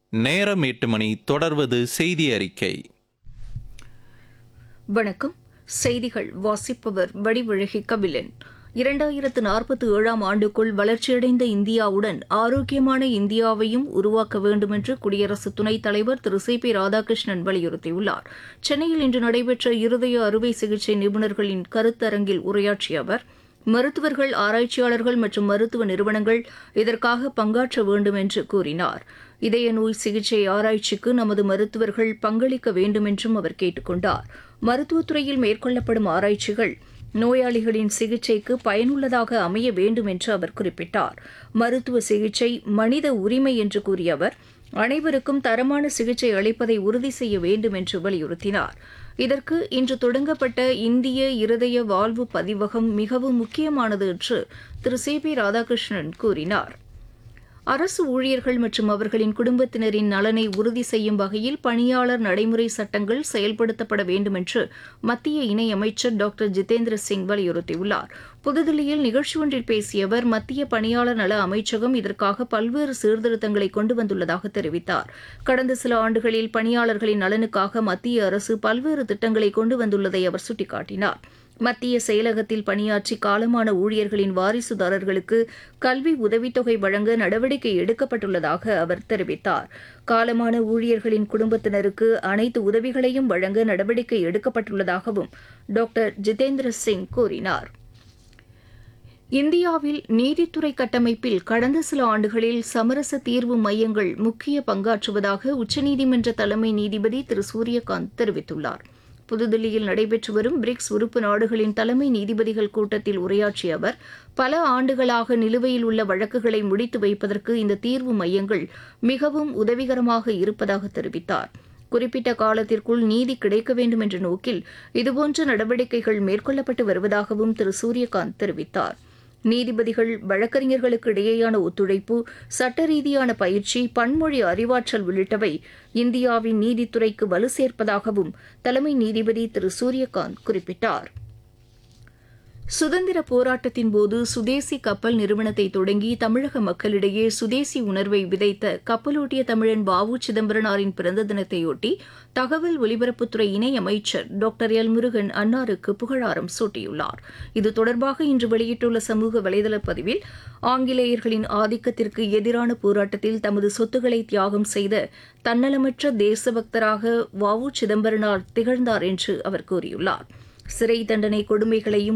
நேரம் எட்டு மணி தொடர்வது செய்தி அறிக்கை வணக்கம் செய்திகள் வாசிப்பவர் வடிவழகி கபிலன் இரண்டாயிரத்து நாற்பத்தி ஏழாம் ஆண்டுக்குள் வளர்ச்சியடைந்த இந்தியாவுடன் ஆரோக்கியமான இந்தியாவையும் உருவாக்க வேண்டும் என்று குடியரசு துணைத் தலைவர் திரு சி பி ராதாகிருஷ்ணன் வலியுறுத்தியுள்ளார் சென்னையில் இன்று நடைபெற்ற இருதய அறுவை சிகிச்சை நிபுணர்களின் கருத்தரங்கில் உரையாற்றிய அவர் மருத்துவர்கள் ஆராய்ச்சியாளர்கள் மற்றும் மருத்துவ நிறுவனங்கள் இதற்காக பங்காற்ற வேண்டும் என்று கூறினார் இதய நோய் சிகிச்சை ஆராய்ச்சிக்கு நமது மருத்துவர்கள் பங்களிக்க வேண்டும் என்றும் அவர் கேட்டுக் கொண்டார் மருத்துவத்துறையில் மேற்கொள்ளப்படும் ஆராய்ச்சிகள் நோயாளிகளின் சிகிச்சைக்கு பயனுள்ளதாக அமைய வேண்டும் என்று அவர் குறிப்பிட்டார் மருத்துவ சிகிச்சை மனித உரிமை என்று கூறிய அவர் அனைவருக்கும் தரமான சிகிச்சை அளிப்பதை உறுதி செய்ய வேண்டும் என்று வலியுறுத்தினார் இதற்கு இன்று தொடங்கப்பட்ட இந்திய இருதய வாழ்வு பதிவகம் மிகவும் முக்கியமானது என்று திரு சி பி ராதாகிருஷ்ணன் கூறினார் அரசு ஊழியர்கள் மற்றும் அவர்களின் குடும்பத்தினரின் நலனை உறுதி செய்யும் வகையில் பணியாளர் நடைமுறை சட்டங்கள் செயல்படுத்தப்பட வேண்டும் என்று மத்திய இணையமைச்சர் டாக்டர் ஜிதேந்திர சிங் வலியுறுத்தியுள்ளார் புதுதில்லியில் நிகழ்ச்சி ஒன்றில் பேசிய அவர் மத்திய பணியாளர் நல அமைச்சகம் இதற்காக பல்வேறு சீர்திருத்தங்களை கொண்டு வந்துள்ளதாக தெரிவித்தார் கடந்த சில ஆண்டுகளில் பணியாளர்களின் நலனுக்காக மத்திய அரசு பல்வேறு திட்டங்களை கொண்டு வந்துள்ளதை அவர் சுட்டிக்காட்டினார் மத்திய செயலகத்தில் பணியாற்றி காலமான ஊழியர்களின் வாரிசுதாரர்களுக்கு கல்வி உதவித்தொகை வழங்க நடவடிக்கை எடுக்கப்பட்டுள்ளதாக அவர் தெரிவித்தார் காலமான ஊழியர்களின் குடும்பத்தினருக்கு அனைத்து உதவிகளையும் வழங்க நடவடிக்கை எடுக்கப்பட்டுள்ளதாகவும் டாக்டர் ஜிதேந்திர சிங் கூறினார் இந்தியாவில் நீதித்துறை கட்டமைப்பில் கடந்த சில ஆண்டுகளில் சமரச தீர்வு மையங்கள் முக்கிய பங்காற்றுவதாக உச்சநீதிமன்ற தலைமை நீதிபதி திரு சூரியகாந்த் தெரிவித்துள்ளார் புதுதில்லியில் நடைபெற்று வரும் பிரிக்ஸ் உறுப்பு நாடுகளின் தலைமை நீதிபதிகள் கூட்டத்தில் உரையாற்றிய அவர் பல ஆண்டுகளாக நிலுவையில் உள்ள வழக்குகளை முடித்து வைப்பதற்கு இந்த தீர்வு மையங்கள் மிகவும் உதவிகரமாக இருப்பதாக தெரிவித்தார் குறிப்பிட்ட காலத்திற்குள் நீதி கிடைக்க வேண்டும் என்ற நோக்கில் இதுபோன்ற நடவடிக்கைகள் மேற்கொள்ளப்பட்டு வருவதாகவும் திரு சூரியகாந்த் தெரிவித்தார் நீதிபதிகள் வழக்கறிஞர்களுக்கு இடையேயான ஒத்துழைப்பு சட்ட ரீதியான பயிற்சி பன்மொழி அறிவாற்றல் உள்ளிட்டவை இந்தியாவின் நீதித்துறைக்கு வலு சேர்ப்பதாகவும் தலைமை நீதிபதி திரு சூரியகாந்த் குறிப்பிட்டார் சுதந்திர போராட்டத்தின் போது சுதேசி கப்பல் நிறுவனத்தை தொடங்கி தமிழக மக்களிடையே சுதேசி உணர்வை விதைத்த கப்பலோட்டிய தமிழன் வ உ சிதம்பரனாரின் பிறந்த தினத்தையொட்டி தகவல் ஒலிபரப்புத்துறை இணை அமைச்சர் டாக்டர் எல் முருகன் அன்னாருக்கு புகழாரம் சூட்டியுள்ளார் இது தொடர்பாக இன்று வெளியிட்டுள்ள சமூக வலைதள பதிவில் ஆங்கிலேயர்களின் ஆதிக்கத்திற்கு எதிரான போராட்டத்தில் தமது சொத்துக்களை தியாகம் செய்த தன்னலமற்ற தேசபக்தராக வ உ சிதம்பரனார் திகழ்ந்தார் என்று அவர் கூறியுள்ளார் சிறை தண்டனை கொடுமைகளையும்